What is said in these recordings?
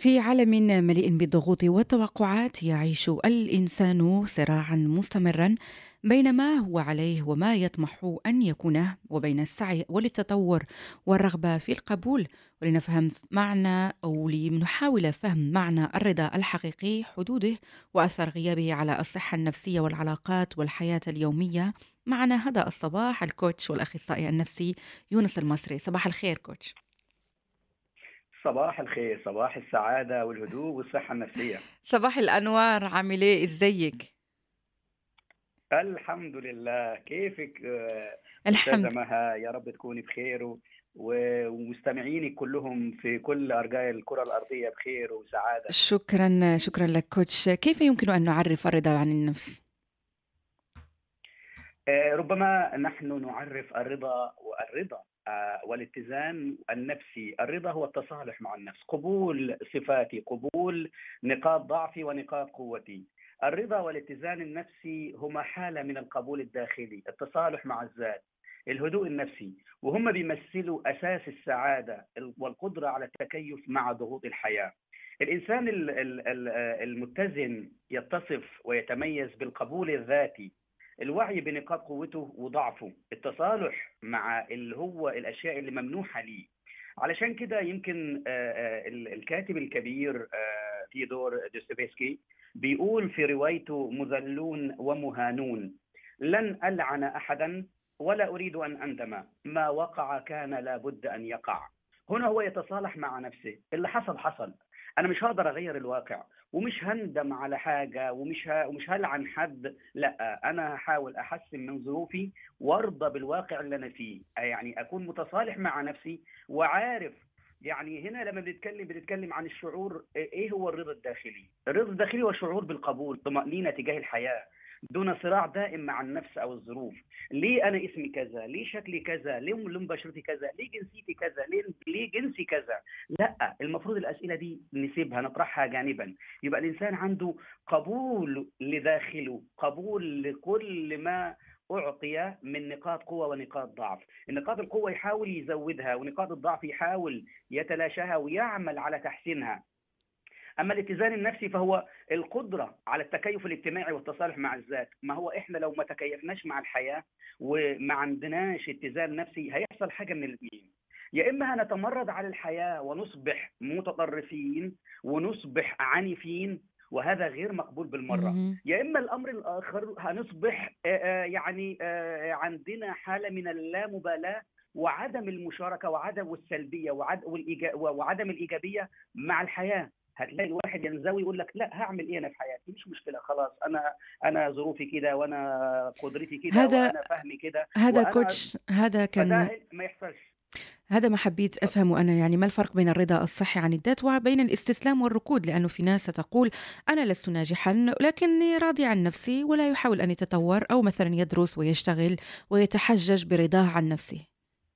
في عالم مليء بالضغوط والتوقعات يعيش الانسان صراعا مستمرا بين ما هو عليه وما يطمح ان يكونه وبين السعي وللتطور والرغبه في القبول ولنفهم معنى او لنحاول فهم معنى الرضا الحقيقي حدوده واثر غيابه على الصحه النفسيه والعلاقات والحياه اليوميه معنا هذا الصباح الكوتش والاخصائي النفسي يونس المصري صباح الخير كوتش صباح الخير صباح السعادة والهدوء والصحة النفسية صباح الأنوار عامل إيه إزيك؟ الحمد لله كيفك آه، الحمد أستاذة مها يا رب تكوني بخير و- و- ومستمعينك كلهم في كل أرجاء الكرة الأرضية بخير وسعادة شكرا شكرا لك كوتش كيف يمكن أن نعرف الرضا عن النفس؟ آه، ربما نحن نعرف الرضا والرضا آه، والاتزان النفسي الرضا هو التصالح مع النفس قبول صفاتي قبول نقاط ضعفي ونقاط قوتي الرضا والاتزان النفسي هما حالة من القبول الداخلي التصالح مع الذات الهدوء النفسي وهم بيمثلوا أساس السعادة والقدرة على التكيف مع ضغوط الحياة الإنسان ال- ال- ال- المتزن يتصف ويتميز بالقبول الذاتي الوعي بنقاط قوته وضعفه التصالح مع اللي هو الاشياء اللي ممنوحه ليه علشان كده يمكن آه، آه، ال- الكاتب الكبير آه، تيودور دوستويفسكي بيقول في روايته مذلون ومهانون لن ألعن أحدا ولا أريد أن أندم ما وقع كان لابد أن يقع هنا هو يتصالح مع نفسه اللي حصل حصل أنا مش هقدر أغير الواقع ومش هندم على حاجة ومش ه... ومش هلعن حد لا أنا هحاول أحسن من ظروفي وارضى بالواقع اللي أنا فيه يعني أكون متصالح مع نفسي وعارف يعني هنا لما بنتكلم بنتكلم عن الشعور ايه هو الرضا الداخلي؟ الرضا الداخلي هو الشعور بالقبول، طمأنينة تجاه الحياة، دون صراع دائم مع النفس او الظروف، ليه انا اسمي كذا؟ ليه شكلي كذا؟ ليه لون بشرتي كذا؟ ليه جنسيتي كذا؟ ليه ليه جنسي كذا؟ لا المفروض الاسئله دي نسيبها نطرحها جانبا، يبقى الانسان عنده قبول لداخله، قبول لكل ما أعطي من نقاط قوة ونقاط ضعف نقاط القوة يحاول يزودها ونقاط الضعف يحاول يتلاشاها ويعمل على تحسينها أما الاتزان النفسي فهو القدرة على التكيف الاجتماعي والتصالح مع الذات ما هو إحنا لو ما تكيفناش مع الحياة وما عندناش اتزان نفسي هيحصل حاجة من الاثنين يا إما هنتمرد على الحياة ونصبح متطرفين ونصبح عنيفين وهذا غير مقبول بالمرة مهم. يا اما الامر الاخر هنصبح آه، آه، يعني آه، عندنا حاله من اللامبالاه وعدم المشاركه وعدم والسلبيه وعد- والإيجا- وعدم الايجابيه مع الحياه هتلاقي الواحد ينزوي يقول لك لا هعمل ايه انا في حياتي مش مشكله خلاص انا انا ظروفي كده وانا قدرتي كده هذا- وانا فهمي كده هذا وأنا- كوتش هذا كان فده ما يحصلش هذا ما حبيت أفهمه أنا يعني ما الفرق بين الرضا الصحي عن الذات وبين الاستسلام والركود لأنه في ناس تقول أنا لست ناجحا لكني راضي عن نفسي ولا يحاول أن يتطور أو مثلا يدرس ويشتغل ويتحجج برضاه عن نفسه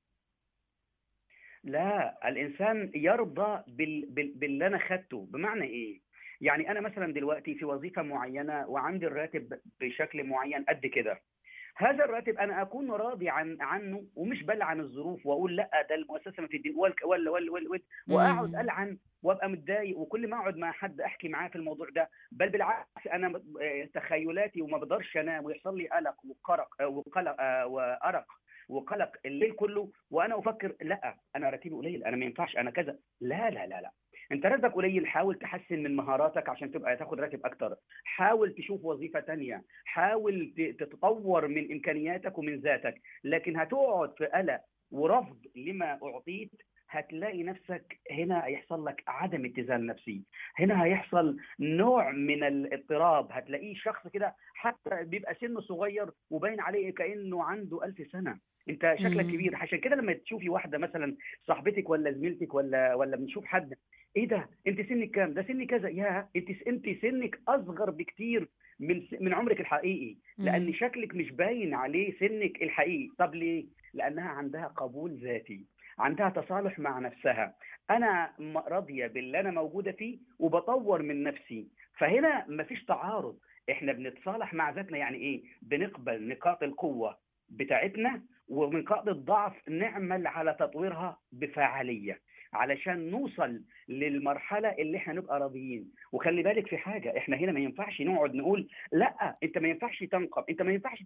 لا الانسان يرضى بال... بال... باللي انا خدته بمعنى ايه يعني انا مثلا دلوقتي في وظيفه معينه وعندي الراتب بشكل معين قد كده هذا الراتب انا اكون راضي عن عنه ومش بلعن الظروف واقول لا ده المؤسسه ما تدي ولا ولا ولا ولا ولا واقعد مم. العن وابقى متضايق وكل ما اقعد مع حد احكي معاه في الموضوع ده بل بالعكس انا آه، تخيلاتي وما بقدرش انام ويحصل لي قلق وقرق آه، وقلق آه، وارق وقلق الليل كله وانا افكر لا انا راتبي قليل انا ما ينفعش انا كذا لا لا لا لا انت راتبك قليل حاول تحسن من مهاراتك عشان تبقى تاخد راتب اكتر حاول تشوف وظيفة تانية حاول ت- تتطور من امكانياتك ومن ذاتك لكن هتقعد في قلق ورفض لما اعطيت هتلاقي نفسك هنا هيحصل لك عدم اتزان نفسي هنا هيحصل نوع من الاضطراب هتلاقيه شخص كده حتى بيبقى سنه صغير وباين عليه كأنه عنده ألف سنة انت شكلك مم. كبير عشان كده لما تشوفي واحده مثلا صاحبتك ولا زميلتك ولا ولا بنشوف حد ايه ده انت سنك كام ده سني كذا يا انت انت سنك اصغر بكتير من س- من عمرك الحقيقي لان مم. شكلك مش باين عليه سنك الحقيقي طب ليه لانها عندها قبول ذاتي عندها تصالح مع نفسها انا م- راضيه باللي انا موجوده فيه وبطور من نفسي فهنا مفيش تعارض احنا بنتصالح مع ذاتنا يعني ايه بنقبل نقاط القوه بتاعتنا ونقاط الضعف نعمل على تطويرها بفاعليه علشان نوصل للمرحله اللي احنا نبقى راضيين وخلي بالك في حاجه احنا هنا ما ينفعش نقعد نقول لا انت ما ينفعش تنقم انت ما ينفعش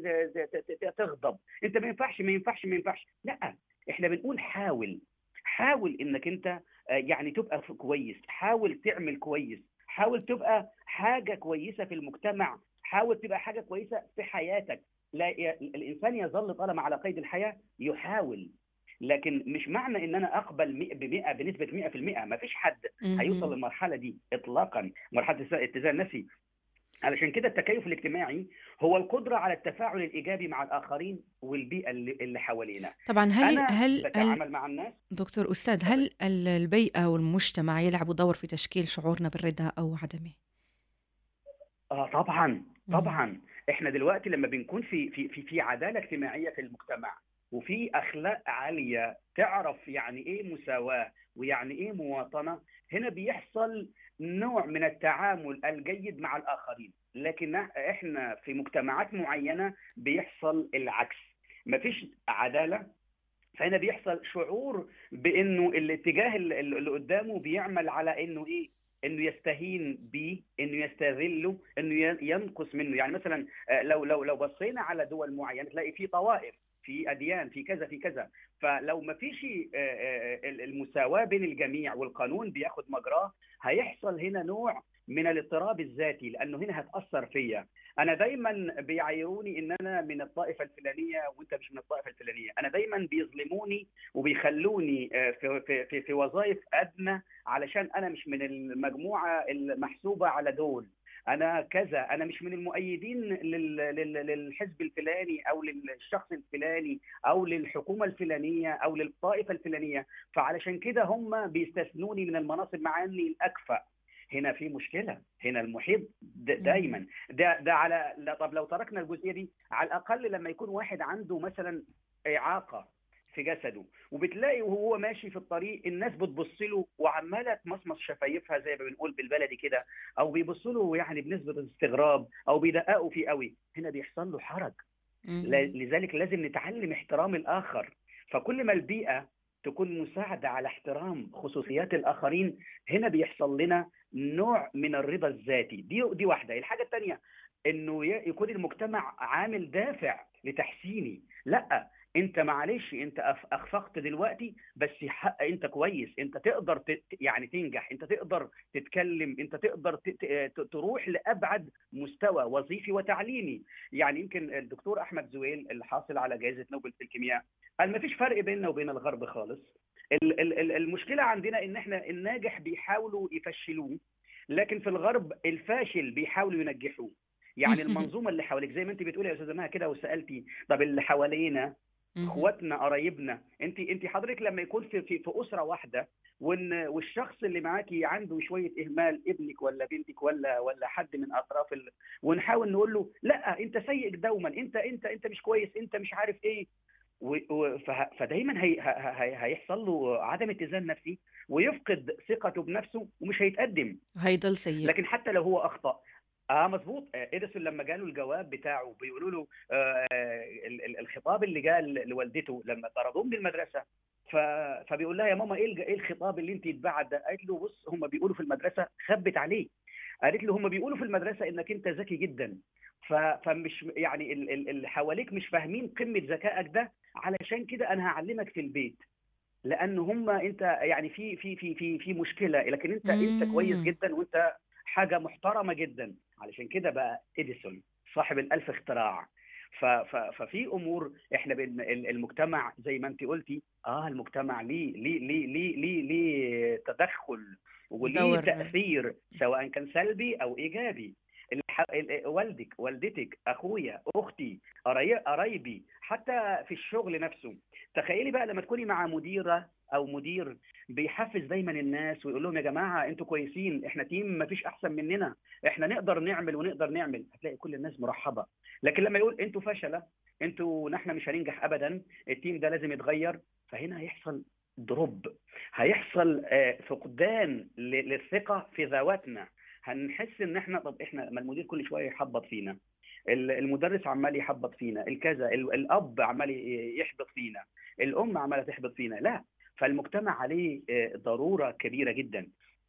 تغضب انت ما ينفعش ما ينفعش ما ينفعش لا احنا بنقول حاول حاول انك انت آه، يعني تبقى كويس حاول تعمل كويس حاول تبقى حاجه كويسه في المجتمع حاول تبقى حاجه كويسه في حياتك لا الانسان يظل طالما على قيد الحياه يحاول لكن مش معنى ان انا اقبل ب 100 بنسبه 100% ما فيش حد هيوصل للمرحله دي اطلاقا مرحله الاتزان النفسي علشان كده التكيف الاجتماعي هو القدرة على التفاعل الإيجابي مع الآخرين والبيئة اللي, اللي حوالينا طبعا هل أنا هل بتعامل مع الناس دكتور أستاذ هل البيئة والمجتمع يلعبوا دور في تشكيل شعورنا بالرضا أو عدمه؟ آه طبعا طبعا احنا دلوقتي لما بنكون في في في في عدالة اجتماعية في المجتمع وفي اخلاق عاليه تعرف يعني ايه مساواه ويعني ايه مواطنه هنا بيحصل نوع من التعامل الجيد مع الاخرين لكن احنا في مجتمعات معينه بيحصل العكس مفيش عداله فهنا بيحصل شعور بانه الاتجاه اللي قدامه بيعمل على انه ايه انه يستهين بيه انه يستذله انه ينقص منه يعني مثلا آه، لو لو لو بصينا على دول معينه تلاقي في طوائف في اديان في كذا في كذا فلو ما فيش آه، آه، المساواه بين الجميع والقانون بياخد مجراه هيحصل هنا نوع من الاضطراب الذاتي لانه هنا هتاثر فيا انا دايما بيعايروني ان انا من الطائفه الفلانيه وانت مش من الطائفه الفلانيه انا دايما بيظلموني وبيخلوني آه، في في في, في وظائف ادنى علشان انا مش من المجموعه المحسوبه على دول انا كذا انا مش من المؤيدين للحزب الفلاني او للشخص الفلاني او للحكومه الفلانيه او للطائفه الفلانيه فعلشان كده هم بيستثنوني من المناصب مع اني الاكفأ هنا في مشكله هنا المحيط دايما ده ده على طب لو تركنا الجزئيه دي على الاقل لما يكون واحد عنده مثلا اعاقه في جسده وبتلاقي وهو ماشي في الطريق الناس بتبص له وعماله تمصمص شفايفها زي ما بنقول بالبلدي كده او بيبصوا له يعني بنسبه استغراب او بيدققوا فيه قوي هنا بيحصل له حرج لذلك لازم نتعلم احترام الاخر فكل ما البيئه تكون مساعدة على احترام خصوصيات الآخرين هنا بيحصل لنا نوع من الرضا الذاتي دي دي واحدة الحاجة الثانية انه يكون المجتمع عامل دافع لتحسيني لا انت معلش انت اخفقت دلوقتي بس حق انت كويس انت تقدر يعني تنجح انت تقدر تتكلم انت تقدر تروح لابعد مستوى وظيفي وتعليمي يعني يمكن الدكتور احمد زويل اللي حاصل على جائزه نوبل في الكيمياء قال ما فيش فرق بيننا وبين الغرب خالص المشكله عندنا ان احنا الناجح بيحاولوا يفشلوه لكن في الغرب الفاشل بيحاولوا ينجحوه يعني المنظومه اللي حواليك زي ما انت بتقولي يا استاذه مها كده وسالتي طب اللي حوالينا اخواتنا قرايبنا انت انت حضرتك لما يكون في في, في اسره واحده وان والشخص اللي معاكي عنده شويه اهمال ابنك ولا بنتك ولا ولا حد من اطراف ال... ونحاول نقول له لا انت سيء دوما انت انت انت مش كويس انت مش عارف ايه و... و... فدايما هي... هي... هيحصل له عدم اتزان نفسي ويفقد ثقته بنفسه ومش هيتقدم هيضل سيء لكن حتى لو هو اخطا اه مظبوط آه، اديسون لما جاله الجواب بتاعه بيقولوا له آه الخطاب اللي جاء لوالدته لما طردوه من المدرسه فبيقول لها يا ماما ايه ايه الخطاب اللي انت اتبعت ده؟ قالت له بص هم بيقولوا في المدرسه خبت عليه قالت له هم بيقولوا في المدرسه انك انت ذكي جدا فمش يعني اللي حواليك مش فاهمين قمه ذكائك ده علشان كده انا هعلمك في البيت لان هم انت يعني في في في في في مشكله لكن انت انت كويس جدا وانت حاجه محترمه جدا علشان كده بقى اديسون صاحب الالف اختراع ففي امور احنا المجتمع زي ما انت قلتي اه المجتمع ليه ليه ليه ليه ليه, ليه تدخل وليه تاثير سواء كان سلبي او ايجابي والدك والدتك اخويا اختي قرايبي حتى في الشغل نفسه تخيلي بقى لما تكوني مع مديره او مدير بيحفز دايما الناس ويقول لهم يا جماعه انتوا كويسين احنا تيم ما فيش احسن مننا احنا نقدر نعمل ونقدر نعمل هتلاقي كل الناس مرحبه لكن لما يقول انتوا فشله انتوا نحن مش هننجح ابدا التيم ده لازم يتغير فهنا هيحصل دروب هيحصل آه، فقدان للثقه في ذواتنا هنحس ان احنا طب احنا ما المدير كل شويه يحبط فينا المدرس عمال يحبط فينا الكذا الاب عمال يحبط فينا الام عماله تحبط فينا لا فالمجتمع عليه آه، ضروره كبيره جدا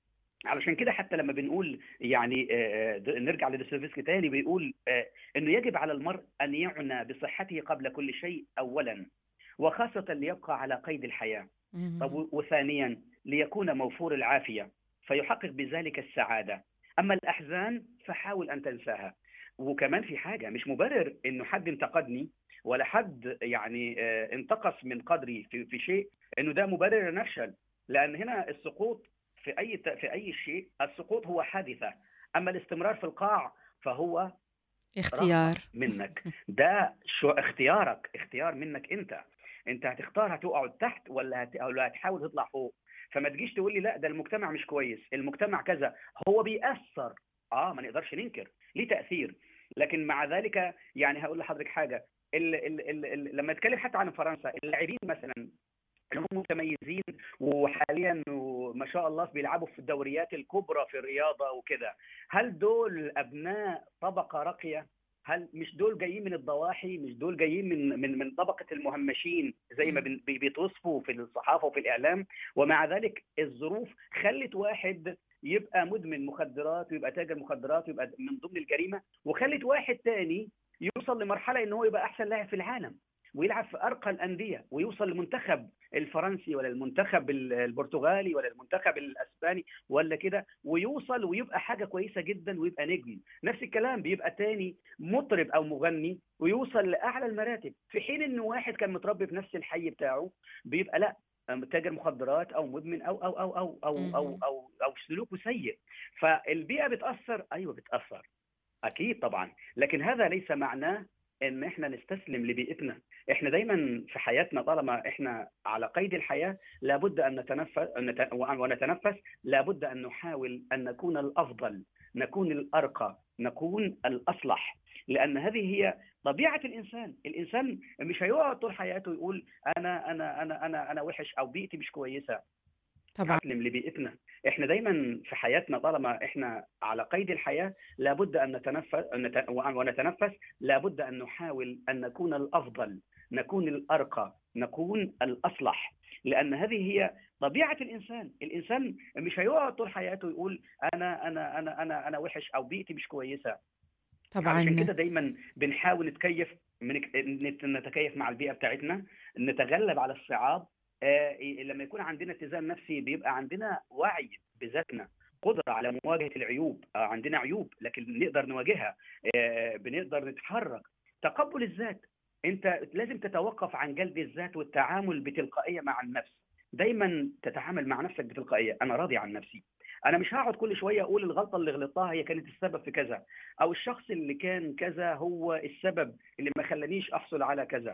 علشان كده حتى لما بنقول يعني آه، آه، نرجع لدوستويفسكي تاني بيقول آه، انه يجب على المرء ان يعنى بصحته قبل كل شيء اولا وخاصه ليبقى على قيد الحياه طب مهم. و- وثانيا ليكون موفور العافيه فيحقق بذلك السعاده اما الاحزان فحاول ان تنساها وكمان في حاجه مش مبرر انه حد انتقدني ولا حد يعني آه، انتقص من قدري في في شيء انه ده مبرر ان افشل لان هنا السقوط في اي ت- في اي شيء السقوط هو حادثه اما الاستمرار في القاع فهو اختيار رغبه منك ده شو اختيارك اختيار منك انت انت هتختار هتقعد تحت ولا هت... ولا هتحاول تطلع فوق فما تجيش تقول لي لا ده المجتمع مش كويس المجتمع كذا هو بيأثر اه ما نقدرش ننكر ليه تأثير لكن مع ذلك يعني هقول لحضرتك حاجه ال... ال... ال... ال... لما اتكلم حتى عن فرنسا اللاعبين مثلا اللي هم متميزين وحاليا وما شاء الله بيلعبوا في الدوريات الكبرى في الرياضه وكده هل دول ابناء طبقه راقيه هل مش دول جايين من الضواحي مش دول جايين من من من طبقه المهمشين زي ما مم. بن- بي- بيتوصفوا في الصحافه وفي الاعلام ومع ذلك الظروف خلت واحد يبقى مدمن مخدرات ويبقى تاجر مخدرات ويبقى من ضمن الجريمه وخلت واحد تاني يوصل لمرحله ان هو يبقى احسن لاعب في العالم ويلعب في ارقى الانديه ويوصل للمنتخب الفرنسي ولا المنتخب ال- البرتغالي ولا المنتخب الاسباني ولا كده ويوصل ويبقى حاجه كويسه جدا ويبقى نجم نفس الكلام بيبقى تاني مطرب او مغني ويوصل لاعلى المراتب في حين انه واحد كان متربي في نفس الحي بتاعه بيبقى لا تاجر مخدرات او مدمن او او او او او او مهم. او, أو سلوكه سيء فالبيئه بتاثر ايوه بتاثر اكيد طبعا لكن هذا ليس معناه ان احنا نستسلم لبيئتنا احنا دايما في حياتنا طالما احنا على قيد الحياه لابد ان نتنفس نت- ونتنفس لابد ان نحاول ان نكون الافضل نكون الارقى نكون الاصلح لان هذه هي طبيعه الانسان الانسان مش هيقعد طول حياته يقول انا انا انا انا انا وحش او بيئتي مش كويسه طبعا نسلم لبيئتنا احنا دايما في حياتنا طالما احنا على قيد الحياه لابد ان نتنفس نت- ونتنفس لابد ان نحاول ان نكون الافضل نكون الارقى نكون الاصلح لان هذه هي طبيعه الانسان الانسان مش هيقعد طول حياته يقول انا انا انا انا انا وحش او بيئتي مش كويسه علشان طبعا كده دايما بنحاول نتكيف من نت- نتكيف مع البيئه بتاعتنا نتغلب على الصعاب آه، لما يكون عندنا اتزان نفسي بيبقى عندنا وعي بذاتنا قدره على مواجهه العيوب آه، عندنا عيوب لكن نقدر نواجهها آه، بنقدر نتحرك تقبل الذات انت لازم تتوقف عن جلد الذات والتعامل بتلقائيه مع النفس دايما تتعامل مع نفسك بتلقائيه انا راضي عن نفسي انا مش هقعد كل شويه اقول الغلطه اللي غلطتها هي كانت السبب في كذا او الشخص اللي كان كذا هو السبب اللي ما خلانيش احصل على كذا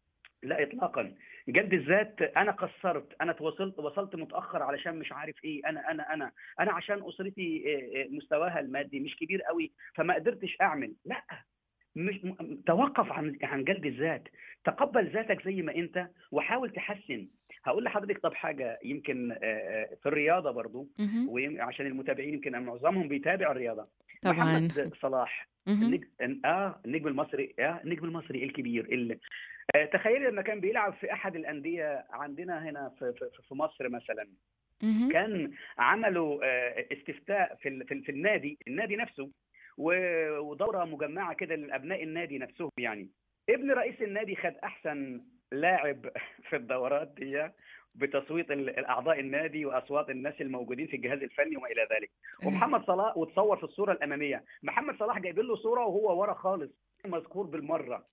لا اطلاقا جلد الذات انا قصرت انا توصلت وصلت متاخر علشان مش عارف ايه انا انا انا انا عشان اسرتي آه، آه، مستواها المادي مش كبير قوي فما قدرتش اعمل لا مش م- توقف عن عن جلد الذات تقبل ذاتك زي ما انت وحاول تحسن هقول لحضرتك طب حاجه يمكن آه، آه، في الرياضه برضو مهم. وعشان المتابعين يمكن معظمهم بيتابع الرياضه طبعا محمد صلاح مهم. النجم اه النجم المصري اه النجم المصري الكبير اللي آه تخيل لما كان بيلعب في احد الانديه عندنا هنا في في, في مصر مثلا مهم. كان عملوا آه استفتاء في ال- في, ال- في النادي النادي نفسه و- ودوره مجمعه كده لابناء النادي نفسهم يعني ابن رئيس النادي خد احسن لاعب في الدورات دي بتصويت ال- الاعضاء النادي واصوات الناس الموجودين في الجهاز الفني وما الى ذلك ومحمد صلاح وتصور في الصوره الاماميه محمد صلاح جايبين له صوره وهو ورا خالص مذكور بالمره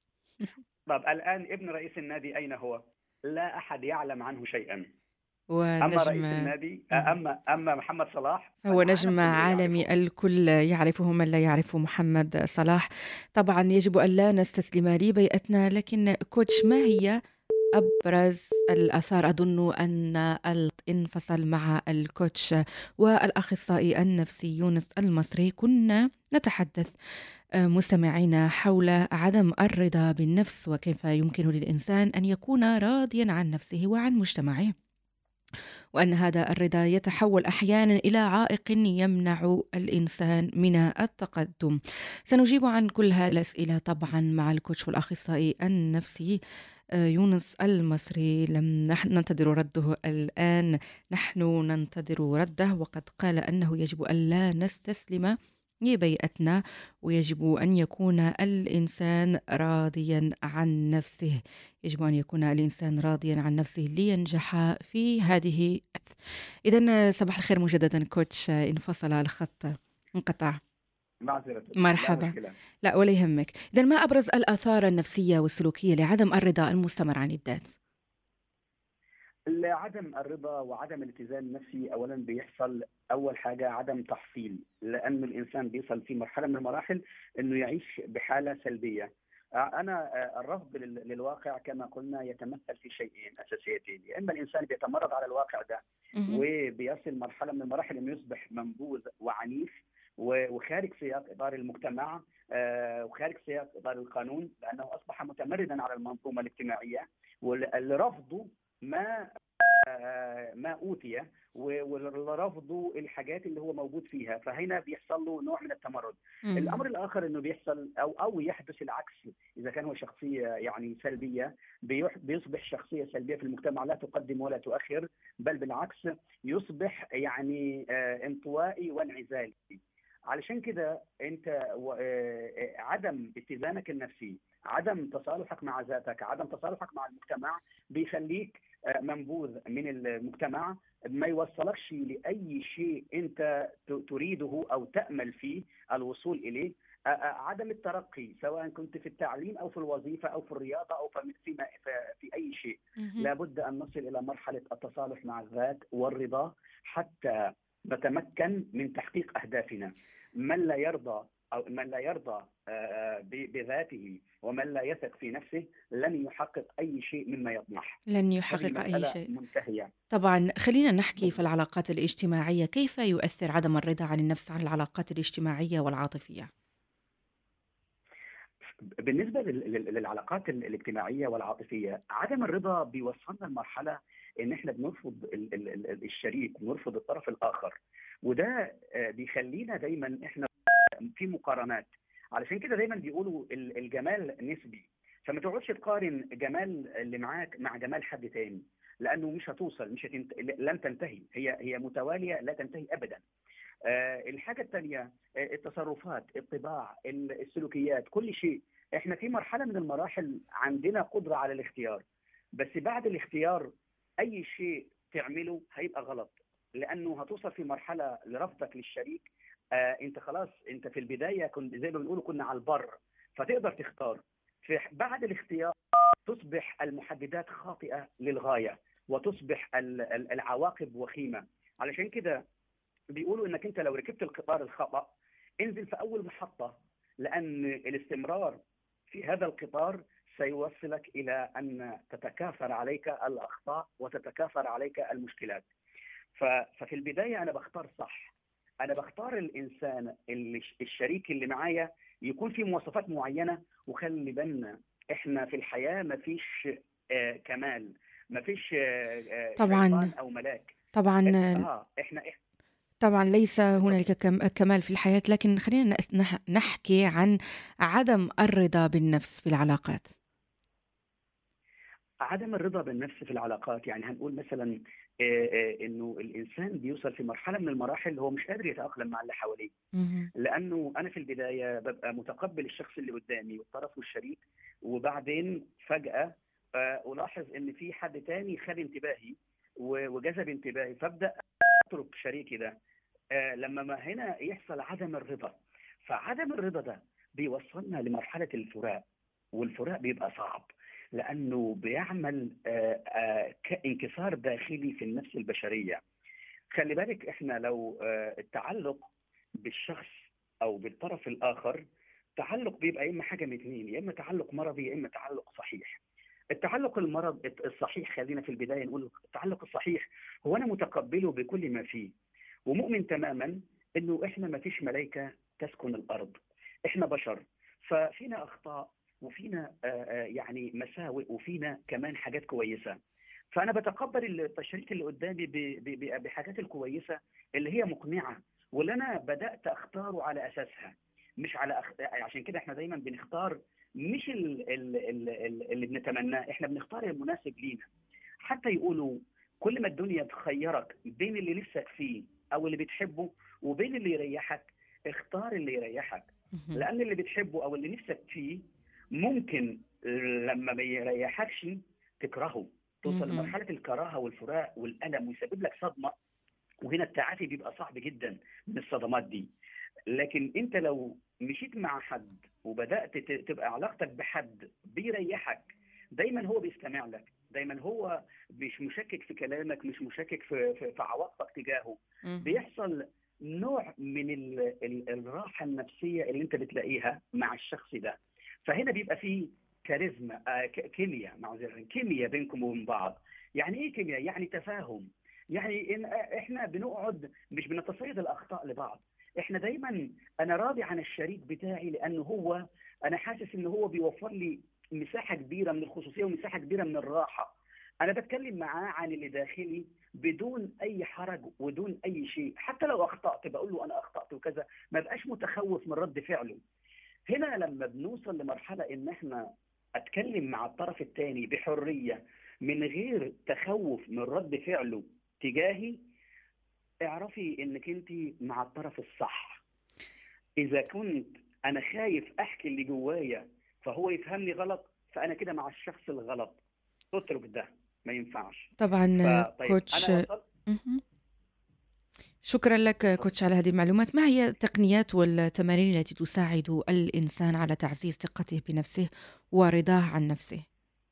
طب الان ابن رئيس النادي اين هو لا احد يعلم عنه شيئا اما رئيس ونجم النادي مهم. اما اما محمد صلاح هو فالعالم نجم كله عالمي يعرفه الكل يعرفه من لا يعرف محمد صلاح طبعا يجب أن لا نستسلم لبيئتنا لكن كوتش ما هي أبرز الآثار أظن أن ال- انفصل مع الكوتش والأخصائي النفسي يونس المصري كنا نتحدث آه، مستمعينا حول عدم الرضا بالنفس وكيف يمكن للإنسان أن يكون راضيا عن نفسه وعن مجتمعه وأن هذا الرضا يتحول أحيانا إلى عائق يمنع الإنسان من التقدم سنجيب عن كل هذه الأسئلة طبعا مع الكوتش والأخصائي النفسي آه، يونس المصري لم نح- ننتظر رده الآن نحن ننتظر رده وقد قال أنه يجب ألا نستسلم لبيئتنا ويجب أن يكون الإنسان راضيا عن نفسه يجب أن يكون الإنسان راضيا عن نفسه لينجح في هذه إذا صباح الخير مجددا كوتش انفصل الخط انقطع معذرة لا مرحبا مشكلة لا ولا يهمك إذا ما أبرز الآثار النفسية والسلوكية لعدم الرضا المستمر عن الذات عدم الرضا وعدم الاتزان النفسي اولا بيحصل اول حاجه عدم تحصيل لان الانسان بيصل في مرحله من المراحل انه يعيش بحاله سلبيه انا الرفض لل- للواقع كما قلنا يتمثل في شيئين اساسيتين يا اما الانسان بيتمرد على الواقع ده مهم. وبيصل مرحله من المراحل انه يصبح منبوذ وعنيف و- وخارج سياق اطار المجتمع آه، وخارج سياق اطار القانون لانه اصبح متمردا على المنظومه الاجتماعيه والرفض ما آه، ما اوتي و- والرفض الحاجات اللي هو موجود فيها فهنا بيحصل له نوع من التمرد مهم. الامر الاخر انه بيحصل او او يحدث العكس اذا كان هو شخصيه يعني سلبيه بيح- بيصبح شخصيه سلبيه في المجتمع لا تقدم ولا تؤخر بل بالعكس يصبح يعني آه، انطوائي وانعزالي علشان كده انت و- آه، آه، عدم اتزانك النفسي عدم تصالحك مع ذاتك عدم تصالحك مع المجتمع بيخليك آه، منبوذ من المجتمع ما يوصلكش لاي شيء انت ت- تريده او تامل فيه الوصول اليه آه، آه، عدم الترقي سواء كنت في التعليم او في الوظيفه او في الرياضه او في في, في اي شيء مهم. لابد ان نصل الى مرحله التصالح مع الذات والرضا حتى نتمكن من تحقيق اهدافنا من لا يرضى او من لا يرضى آه، ب- بذاته ومن لا يثق في نفسه لن يحقق اي شيء مما يطمح لن هذه يحقق أي المسألة شيء منتهيه طبعا خلينا نحكي في العلاقات الاجتماعية كيف يؤثر عدم الرضا عن النفس على العلاقات الاجتماعية والعاطفية بالنسبه لل- لل- للعلاقات ال- الاجتماعيه والعاطفيه عدم الرضا بيوصلنا لمرحله ان احنا بنرفض ال- ال- ال- الشريك بنرفض الطرف الاخر وده آه، بيخلينا دايما احنا في مقارنات علشان كده دايما بيقولوا ال- الجمال نسبي فما تقعدش تقارن جمال اللي معاك مع جمال حد تاني لانه مش هتوصل مش هتنت... لن تنتهي هي هي متواليه لا تنتهي ابدا آه، الحاجه الثانيه التصرفات الطباع ال- السلوكيات كل شيء احنا في مرحله من المراحل عندنا قدره على الاختيار بس بعد الاختيار اي شيء تعمله هيبقى غلط لانه هتوصل في مرحله لرفضك للشريك آه انت خلاص انت في البدايه كنت زي ما بنقولوا كنا على البر فتقدر تختار في بعد الاختيار تصبح المحددات خاطئه للغايه وتصبح ال- ال- العواقب وخيمه علشان كده بيقولوا انك انت لو ركبت القطار الخطا انزل في اول محطه لان الاستمرار في هذا القطار سيوصلك الى ان تتكاثر عليك الاخطاء وتتكاثر عليك المشكلات. ف- ففي البدايه انا بختار صح. انا بختار الانسان اللي الشريك اللي معايا يكون في مواصفات معينه وخلي بالنا احنا في الحياه ما فيش آه كمال ما فيش آه آه طبعاً. شيطان او ملاك طبعا اه احنا طبعا ليس هنالك كم- كمال في الحياة لكن خلينا نح- نح- نحكي عن عدم الرضا بالنفس في العلاقات عدم الرضا بالنفس في العلاقات يعني هنقول مثلا آه، آه، انه الانسان بيوصل في مرحله من المراحل هو مش قادر يتاقلم مع اللي حواليه مهم. لانه انا في البدايه ببقى متقبل الشخص اللي قدامي والطرف والشريك وبعدين فجاه آه، الاحظ ان في حد تاني خد انتباهي و- وجذب انتباهي فابدا اترك شريكي ده آه، لما ما هنا يحصل عدم الرضا فعدم الرضا ده بيوصلنا لمرحله الفراق والفراق بيبقى صعب لانه بيعمل آه، آه، كانكسار داخلي في النفس البشريه خلي بالك احنا لو آه، التعلق بالشخص او بالطرف الاخر تعلق بيبقى يا اما حاجه من اثنين يا اما تعلق مرضي يا اما تعلق صحيح التعلق المرض الصحيح خلينا في البدايه نقول التعلق الصحيح هو انا متقبله بكل ما فيه ومؤمن تماما انه احنا ما فيش ملائكه تسكن الارض احنا بشر ففينا اخطاء وفينا آه، آه، يعني مساوئ وفينا كمان حاجات كويسه فانا بتقبل الشريك اللي قدامي ب- ب- ب- بحاجات الكويسه اللي هي مقنعه واللي انا بدات اختاره على اساسها مش على أخ... عشان كده احنا دايما بنختار مش ال... ال... ال... ال- اللي بنتمناه احنا بنختار المناسب لينا حتى يقولوا كل ما الدنيا تخيرك بين اللي نفسك فيه او اللي بتحبه وبين اللي يريحك اختار اللي يريحك مهم. لان اللي بتحبه او اللي نفسك فيه ممكن لما ما يريحكش تكرهه توصل مهم. لمرحله الكراهه والفراق والالم ويسبب لك صدمه وهنا التعافي بيبقى صعب جدا من الصدمات دي لكن انت لو مشيت مع حد وبدات ت- تبقى علاقتك بحد بيريحك دايما هو بيستمع لك دايما هو مش مشكك في كلامك مش مشكك في في, في عواطفك تجاهه مهم. بيحصل نوع من ال ال الراحه النفسيه اللي انت بتلاقيها مع الشخص ده فهنا بيبقى فيه كاريزما آه ك- كيمياء معذره كيمياء بينكم وبين بعض يعني ايه كيمياء يعني تفاهم يعني إن احنا بنقعد مش بنتصيد الاخطاء لبعض احنا دايما انا راضي عن الشريك بتاعي لانه هو انا حاسس ان هو بيوفر لي مساحه كبيره من الخصوصيه ومساحه كبيره من الراحه انا بتكلم معاه عن اللي داخلي بدون اي حرج ودون اي شيء حتى لو اخطات بقول له انا اخطات وكذا ما بقاش متخوف من رد فعله هنا لما بنوصل لمرحله ان احنا اتكلم مع الطرف الثاني بحريه من غير تخوف من رد فعله تجاهي اعرفي انك انت مع الطرف الصح اذا كنت انا خايف احكي اللي جوايا فهو يفهمني غلط فانا كده مع الشخص الغلط اترك ده ما ينفعش طبعا فطيب كوتش انا وصلت مهم. شكرا لك كوتش على هذه المعلومات ما هي التقنيات والتمارين التي تساعد الإنسان على تعزيز ثقته بنفسه ورضاه عن نفسه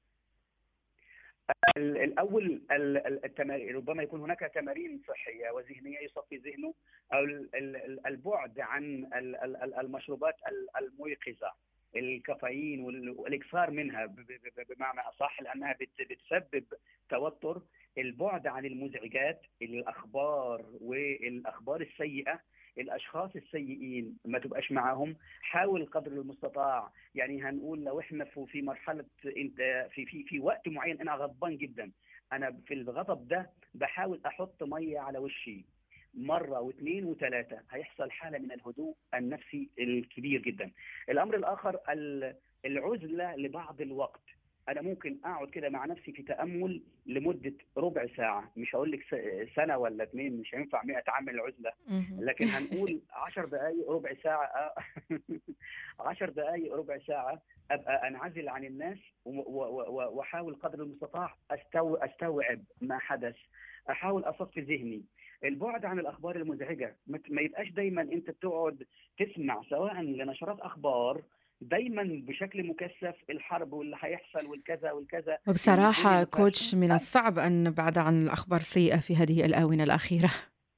ال- الاول ال- ال- التمارين ربما يكون هناك تمارين صحيه وذهنيه يصفي ذهنه او ال- ال- البعد عن ال- ال- ال- المشروبات ال- الميقظه الكافيين وال- والاكثار منها ب- ب- ب- بمعنى اصح لانها بت- بتسبب توتر البعد عن المزعجات الاخبار والاخبار السيئه الاشخاص السيئين ما تبقاش معاهم حاول قدر المستطاع يعني هنقول لو احنا في في مرحله انت في في في وقت معين انا غضبان جدا انا في الغضب ده بحاول احط ميه على وشي مره واثنين وثلاثه هيحصل حاله من الهدوء النفسي الكبير جدا الامر الاخر ال- العزله لبعض الوقت انا ممكن اقعد كده مع نفسي في تامل لمده ربع ساعه مش هقول لك س- سنه ولا اثنين مش هينفع 100 عام العزله مهم. لكن هنقول 10 دقائق ربع ساعة 10 دقائق ربع ساعة أبقى أنعزل عن الناس و- و- و- وأحاول قدر المستطاع أستو أستوعب ما حدث أحاول أصفي ذهني البعد عن الأخبار المزعجة ما ت- ما يبقاش دايما أنت بتقعد تسمع سواء لنشرات أخبار دايما بشكل مكثف الحرب واللي هيحصل والكذا والكذا وبصراحة الدنيا ما فيهاش كوتش من الصعب أن نبعد عن الأخبار السيئة في هذه الآونة الأخيرة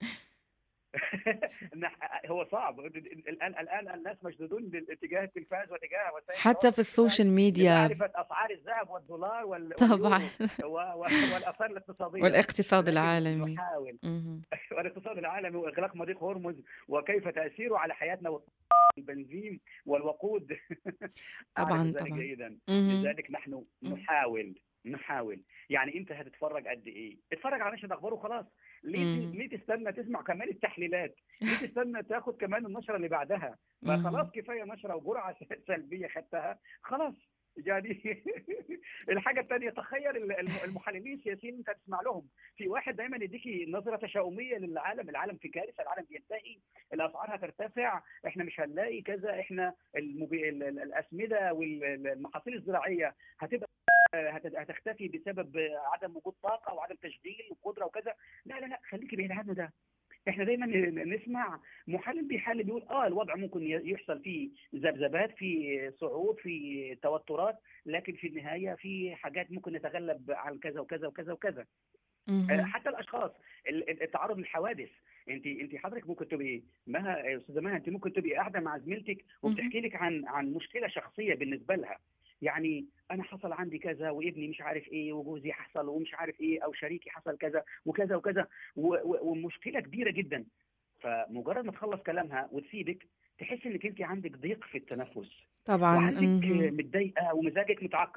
نح- هو صعب الان الان الناس مشدودون لاتجاه التلفاز واتجاه وسائل حتى التواصل في السوشيال ميديا لمعرفة أسعار الذهب والدولار وال- طبعا واليورو و- و- والآثار الاقتصادية والاقتصاد لكن العالمي نحاول مهم. والاقتصاد العالمي وإغلاق مضيق هرمز وكيف تأثيره على حياتنا والبنزين والوقود طبعا أعرف ذلك طبعا جيدا مهم. لذلك نحن مهم. نحاول نحاول يعني انت هتتفرج قد ايه اتفرج على نشره اخبار وخلاص ليه مم. ليه تستنى تسمع كمان التحليلات ليه تستنى تاخد كمان النشره اللي بعدها ما مهم. خلاص كفايه نشره وجرعه سلبيه خدتها خلاص يعني الحاجه الثانيه تخيل ال- الم- المحللين السياسيين انت تسمع لهم في واحد دايما يديكي نظره تشاؤميه للعالم العالم في كارثه العالم بينتهي الاسعار هترتفع احنا مش هنلاقي كذا احنا المبي... ال- ال- الاسمده والمحاصيل الزراعيه هتبقى هت- هتختفي بسبب عدم وجود طاقه وعدم تشغيل وقدره وكذا لا لا لا خليكي بعيد عنه ده احنا دايما ن- نسمع محلل بيحلل بيقول اه الوضع ممكن ي- يحصل فيه ذبذبات في صعود في توترات لكن في النهايه في حاجات ممكن نتغلب على كذا وكذا وكذا وكذا آه، مهم. حتى الاشخاص ال- ال- التعرض للحوادث انت انت حضرتك ممكن تبقي مها يا استاذه مها انت ممكن تبقي قاعده مع زميلتك وبتحكي لك عن عن مشكله شخصيه بالنسبه لها يعني انا حصل عندي كذا وابني مش عارف ايه وجوزي حصل ومش عارف ايه او شريكي حصل كذا وكذا وكذا و- و- ومشكله كبيره جدا فمجرد ما تخلص كلامها وتسيبك تحس انك انت عندك ضيق في التنفس طبعا وعندك مهم. متضايقه ومزاجك متعكر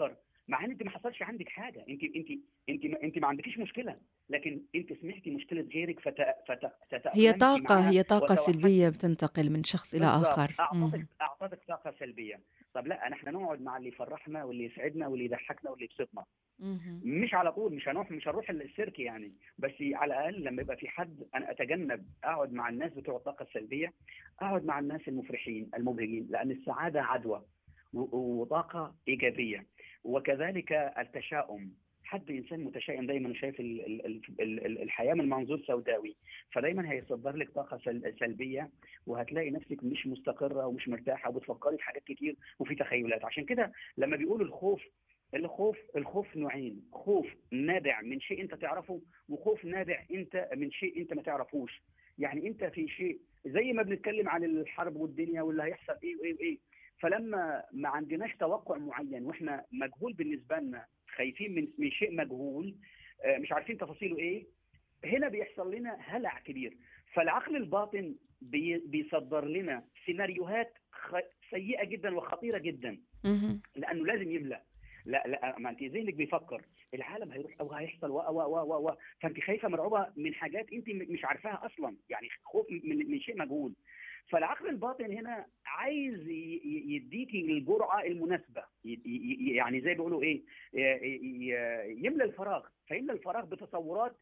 مع ان انت ما حصلش عندك حاجه انت انت انت ما انت ما عندكيش مشكله لكن انت سمعتي مشكله غيرك فت فت هي فتاقلمتي طاقة معها هي طاقة وتوحدتي سلبية بتنتقل من شخص إلى بالظبط آخر اعطتك مهم. اعطتك طاقه سلبيه طب لا احنا نقعد مع اللي يفرحنا واللي يسعدنا واللي يضحكنا واللي يبسطنا مهم. مش على طول مش هنروح مش هنروح السيرك يعني بس على الاقل لما يبقى في حد انا اتجنب اقعد مع الناس بتوع الطاقه السلبيه اقعد مع الناس المفرحين المبهجين لان السعاده عدوى و- وطاقه ايجابيه وكذلك التشاؤم حد انسان متشائم دايما شايف ال- ال- ال- ال- ال- الحياه من منظور سوداوي فدايما هيصدر لك طاقه سل- سلبيه وهتلاقي نفسك مش مستقره ومش مرتاحه وبتفكري في حاجات كتير وفي تخيلات عشان كده لما بيقولوا الخوف الخوف الخوف نوعين خوف نابع من شيء انت تعرفه وخوف نابع انت من شيء انت ما تعرفوش يعني انت في شيء زي ما بنتكلم عن الحرب والدنيا واللي هيحصل ايه وايه وايه فلما ما عندناش توقع معين واحنا مجهول بالنسبه لنا خايفين من من شيء مجهول آه، مش عارفين تفاصيله ايه هنا بيحصل لنا هلع كبير فالعقل الباطن بي- بيصدر لنا سيناريوهات خ- سيئه جدا وخطيره جدا مهم. لانه لازم يملا لا لا ما انت ذهنك بيفكر العالم هيروح او هيحصل و و و و و فانت خايفه مرعوبه من حاجات انت م- مش عارفاها اصلا يعني خوف من من شيء مجهول فالعقل الباطن هنا عايز ي- ي- يديكي الجرعه المناسبه ي- ي- يعني زي بيقولوا ايه ي- ي- يملى الفراغ فيملى الفراغ بتصورات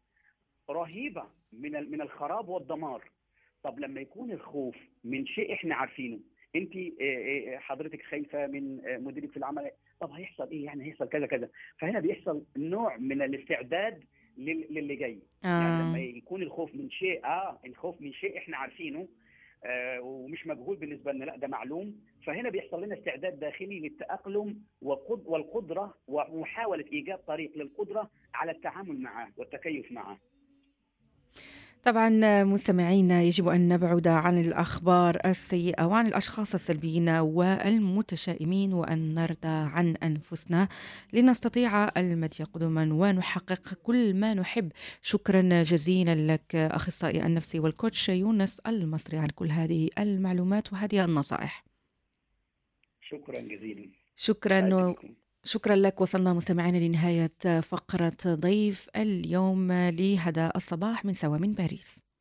رهيبه من ال- من الخراب والدمار طب لما يكون الخوف من شيء احنا عارفينه انت حضرتك خايفه من آه، مديرك في العمل طب هيحصل ايه يعني هيحصل كذا كذا فهنا بيحصل نوع من الاستعداد لل- للي جاي يعني لما آه. يكون الخوف من شيء اه الخوف من شيء احنا عارفينه آه ومش مجهول بالنسبه لنا لا ده معلوم فهنا بيحصل لنا استعداد داخلي للتاقلم وقد- والقدره ومحاوله ايجاد طريق للقدره على التعامل معه والتكيف معه طبعا مستمعينا يجب أن نبعد عن الأخبار السيئة وعن الأشخاص السلبيين والمتشائمين وأن نرضى عن أنفسنا لنستطيع المدي قدما ونحقق كل ما نحب شكرا جزيلا لك أخصائي النفسي والكوتش يونس المصري عن كل هذه المعلومات وهذه النصائح شكرا جزيلا شكرا سعدت و... بكم شكرا لك وصلنا مستمعينا لنهاية فقرة ضيف اليوم لهذا الصباح من سوا من باريس